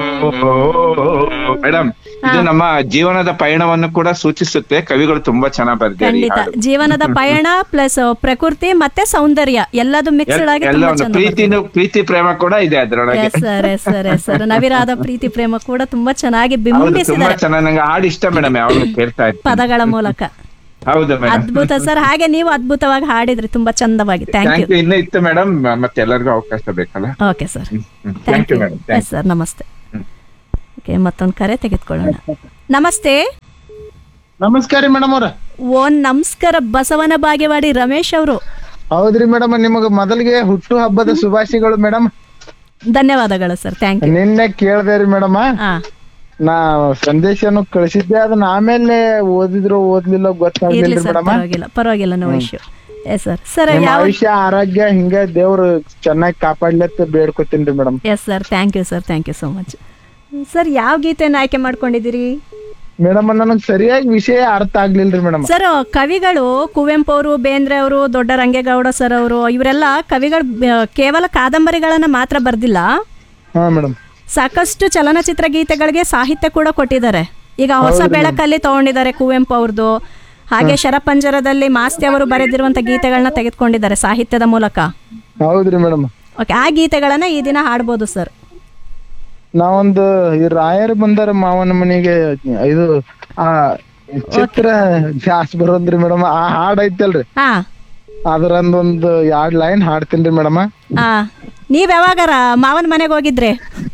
Madam ಇದು ನಮ್ಮ ಜೀವನದ ಪಯಣವನ್ನು ಕೂಡ ಸೂಚಿಸುತ್ತೆ ಕವಿಗಳು ತುಂಬಾ ಚೆನ್ನಾಗಿ ಬರ್ದಿದ್ದಾರೆ ಈ ಖಂಡಿತ ಹಾಡು. ಜೀವನದ ಪಯಣ ಪ್ಲಸ್ ಪ್ರಕೃತಿ ಮತ್ತೆ ಸೌಂದರ್ಯ ಎಲ್ಲದು ಮಿಕ್ಸ್ಡ್ ಆಗಿ ಎಲ್ಲ ತುಂಬಾ ಒಂದು ಚಂದ ಪ್ರೀತಿನು ಪ್ರೀತಿ ಪ್ರೇಮ ಕೂಡ ಇದೆ ಅದ್ರೊಳಗೆ yes sir yes sir yes sir ನವಿರಾದ ಪ್ರೀತಿ ಪ್ರೇಮ ಕೂಡ ತುಂಬಾ ಚೆನ್ನಾಗಿ ಹೌದು ತುಂಬಾ ಬಿಂಬಿಸಿದ್ದಾರೆ ಚೆನ್ನಾಗಿ ನಂಗೆ ಹಾಡು ಇಷ್ಟ ಮೇಡಮ್ ಯಾವಾಗ ಕೇಳ್ತಾ ಇರ್ತೀನಿ ಪದಗಳ ಮೂಲಕ ಹೌದು ಮೇಡಮ್ ಅದ್ಭುತ ಸರ್ ಹಾಗೆ ನೀವು ಅದ್ಭುತವಾಗಿ ಹಾಡಿದ್ರಿ ತುಂಬಾ ಚಂದವಾಗಿ ಥ್ಯಾಂಕ್ ಯು ಥ್ಯಾಂಕ್ ಯು ಇನ್ನೂ ಇತ್ತು ಮೇಡಮ್ ಮತ್ತೆ ಎಲ್ಲರಿಗೂ ಅವಕಾಶ ಬೇಕಲ್ಲ okay sir thank thank you you madam yes sir ನಮಸ್ತೆ ಓಕೆ ಮತ್ತೊಂದು ಕರೆ ತೆಗೆದುಕೊಳ್ಳೋಣ ನಮಸ್ತೆ ನಮಸ್ಕಾರ ಮೇಡಮ್ ಅವ್ರ ಓ ನಮಸ್ಕಾರ ಬಸವನ ಬಾಗೇವಾಡಿ ರಮೇಶ್ ಅವರು ಹೌದ್ರಿ ಮೇಡಮ್ ನಿಮಗ ಮೊದಲಿಗೆ ಹುಟ್ಟು ಹಬ್ಬದ ಶುಭಾಶಯಗಳು ಮೇಡಮ್ ಧನ್ಯವಾದಗಳು ಸರ್ ಥ್ಯಾಂಕ್ ಯು ನಿನ್ನೆ ಕೇಳ್ದೆ ರೀ ಮೇಡಮ್ ಹಾ ನಾ ಸಂದೇಶನು ಕಳಿಸಿದ್ದೆ ಅದನ್ನ ಆಮೇಲೆ ಓದಿದ್ರು ಓದ್ಲಿಲ್ಲ ಇರ್ಲಿ ಗೊತ್ತಾಗ್ಲಿಲ್ರಿ ಸರ್ ಮೇಡಮ್ ಪರವಾಗಿಲ್ಲ ಪರವಾಗಿಲ್ಲ no issue yes sir sir ನಿಮ್ಮ ಯಾವ ಆಯುಷ್ಯ ಆರೋಗ್ಯ ಹಿಂಗ ದೇವ್ರು ಚೆನ್ನಾಗಿ ಕಾಪಾಡ್ಲತ್ತ ಬೇಡ್ಕೊತೀನಿ madam yes sir thank you sir thank you so much sir ಯಾವ ಗೀತೆನ ಆಯ್ಕೆ ಮಾಡ್ಕೊಂಡಿದ್ದೀರಿ ಮೇಡಮ್ ನನಗ್ ಸರಿಯಾಗಿ ವಿಷಯ ಅರ್ಥ ಆಗ್ಲಿಲ್ರಿ ಮೇಡಮ್ ಸರ್ ಕವಿಗಳು ಕುವೆಂಪು ಅವರು ಬೇಂದ್ರೆ ಅವರು ದೊಡ್ಡ ರಂಗೇಗೌಡ ಸರ್ ಅವರು ಇವರೆಲ್ಲ ಕವಿಗಳು ಬ- ಕೇವಲ ಕಾದಂಬರಿಗಳನ್ನ ಮಾತ್ರ ಬರ್ದಿಲ್ಲ ಹಾ ಮೇಡಮ್ ಸಾಕಷ್ಟು ಚಲನಚಿತ್ರ ಗೀತೆಗಳಿಗೆ ಸಾಹಿತ್ಯ ಕೂಡ ಕೊಟ್ಟಿದ್ದಾರೆ ಈಗ ಹೊಸ ಬೆಳಕಲ್ಲಿ ತಗೊಂಡಿದ್ದಾರೆ ಕುವೆಂಪು ಅವ್ರದ್ದು ಹಾಗೆ ಶರಪಂಜರದಲ್ಲಿ ಮಾಸ್ತಿ ಅವರು ಬರೆದಿರುವಂತ ಗೀತೆಗಳನ್ನ ತೆಗೆದುಕೊಂಡಿದ್ದಾರೆ ಸಾಹಿತ್ಯದ ಮೂಲಕ ಹೌದ್ರಿ ಮೇಡಮ್ ಓಕೆ ಆ ಗೀತೆಗಳನ್ನ ಈ ದಿನ ಹಾಡ್ಬೋದು ಸರ್ ನಾವೊಂದು ಈ ರಾಯರ್ ಬಂದಾರ ಮಾವನ ಮನೆಗೆ ಇದು ಆ ಚಿತ್ರ ಜಾಸ್ತಿ ಬರೋದ್ರಿ ಮೇಡಮ್ ಆ ಹಾಡ್ ಐತಲ್ರಿ ಹಾ ಅದ್ರಂದೊಂದು ಎರಡ್ ಲೈನ್ ಹಾಡ್ತೀನಿ ಮೇಡಮ್ ಆ ನೀವ್ ಯಾವಾಗಾರ ಮಾವನ ಮನೆಗೆ ಹೋಗಿದ್ರಿ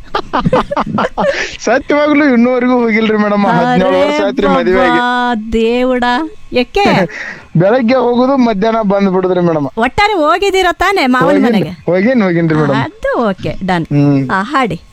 ಸತ್ಯವಾಗ್ಲೂ ಇನ್ನೂವರೆಗೂ ಹೋಗಿಲ್ರಿ ಮೇಡಮ್ ಹದಿನೇಳು ವರ್ಷ ಆಯ್ತ್ರಿ ಮದುವೆ ಆಗಿ ದೇವುಡ ಯಾಕೆ ಬೆಳಗ್ಗೆ ಹೋಗುದು ಮಧ್ಯಾಹ್ನ ಬಂದ್ ಬಿಡುದ್ರಿ ಮೇಡಮ್ ಒಟ್ಟಾರೆ ಹೋಗಿದ್ದೀರ ತಾನೆ ಮಾವನ ಮನೆಗೆ ಹೋಗಿನ್ ಹೋಗಿನ್ರಿ ಮೇಡಮ್ ಅದು ಓಕೆ ಡನ್ ಹ್ಮ್ ಹಾಡಿ